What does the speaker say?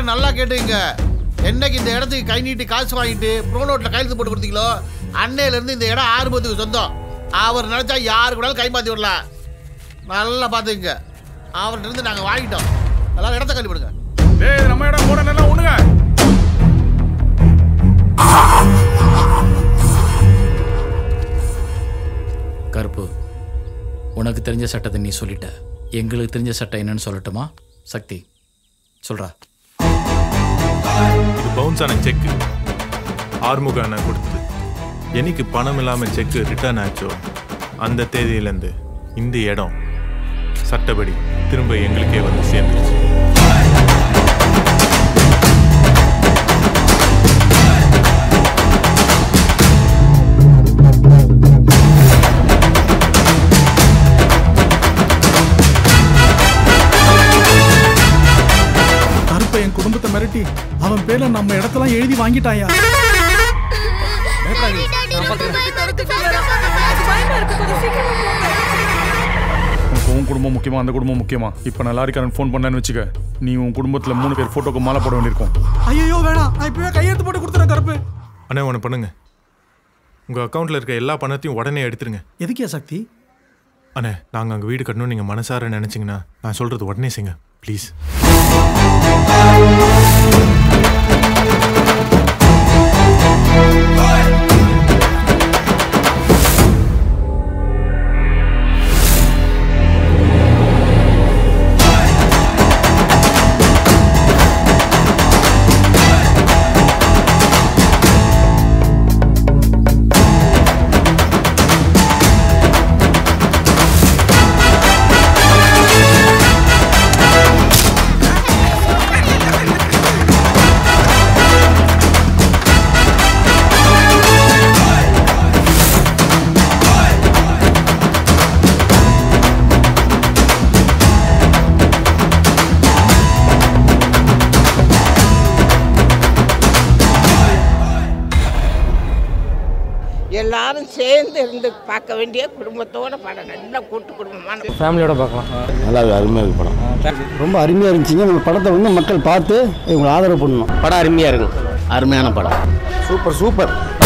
எல்லாரும் நல்லா கேட்டுங்க என்னைக்கு இந்த இடத்துக்கு கை நீட்டி காசு வாங்கிட்டு ப்ரோ நோட்டில் கையெழுத்து போட்டு கொடுத்தீங்களோ அன்னையிலேருந்து இந்த இடம் ஆறுபத்துக்கு சொந்தம் அவர் நினச்சா யாரு கூடாலும் கை மாற்றி விடலாம் நல்லா பார்த்துக்குங்க அவர்கிட்ட இருந்து நாங்கள் வாங்கிட்டோம் எல்லாரும் இடத்த கழிப்பிடுங்க டேய் நம்ம இடம் கூட நல்லா ஒண்ணுங்க கருப்பு உனக்கு தெரிஞ்ச சட்டத்தை நீ சொல்லிட்ட எங்களுக்கு தெரிஞ்ச சட்டம் என்னன்னு சொல்லட்டுமா சக்தி சொல்றா இது பவுன்ஸ் ஆன செக் ஆறுமுக அண்ணன் கொடுத்தது என்னைக்கு பணம் இல்லாம செக் ரிட்டர்ன் ஆச்சோ அந்த தேதியிலேருந்து இந்த இடம் சட்டப்படி திரும்ப எங்களுக்கே வந்து சேர்ந்துருச்சு கருப்பை என் குடும்பத்தை மிரட்டி அவன் பேர்ல நம்ம இடத்தெல்லாம் எழுதி வாங்கிட்டாயா உனக்கு உன் குடும்பம் முக்கியமா அந்த குடும்பம் முக்கியமா இப்போ நான் லாரிக்காரன் ஃபோன் பண்ணேன்னு வச்சுக்க நீ உன் குடும்பத்துல மூணு பேர் போட்டோக்கு மாலை போட வேண்டியிருக்கும் ஐயோ வேணாம் நான் இப்பவே கையெழுத்து போட்டு கொடுத்துறேன் கருப்பு அண்ணே ஒன்று பண்ணுங்க உங்க அக்கௌண்ட்ல இருக்க எல்லா பணத்தையும் உடனே எடுத்துருங்க எதுக்கியா சக்தி அண்ணே நாங்கள் அங்கே வீடு கட்டணும் நீங்கள் மனசார நினச்சிங்கன்னா நான் சொல்கிறது உடனே செய்யுங்க ப்ளீஸ் எல்லாரும் சேர்ந்து இருந்து பார்க்க வேண்டிய குடும்பத்தோட படம் நல்ல கூட்டு குடும்பமான ஃபேமிலியோட பார்க்கலாம் நல்லா அருமையாக இருக்கு படம் ரொம்ப அருமையாக இருந்துச்சுங்க உங்கள் படத்தை வந்து மக்கள் பார்த்து இவங்களை ஆதரவு பண்ணணும் படம் அருமையாக இருக்கும் அருமையான படம் சூப்பர் சூப்பர்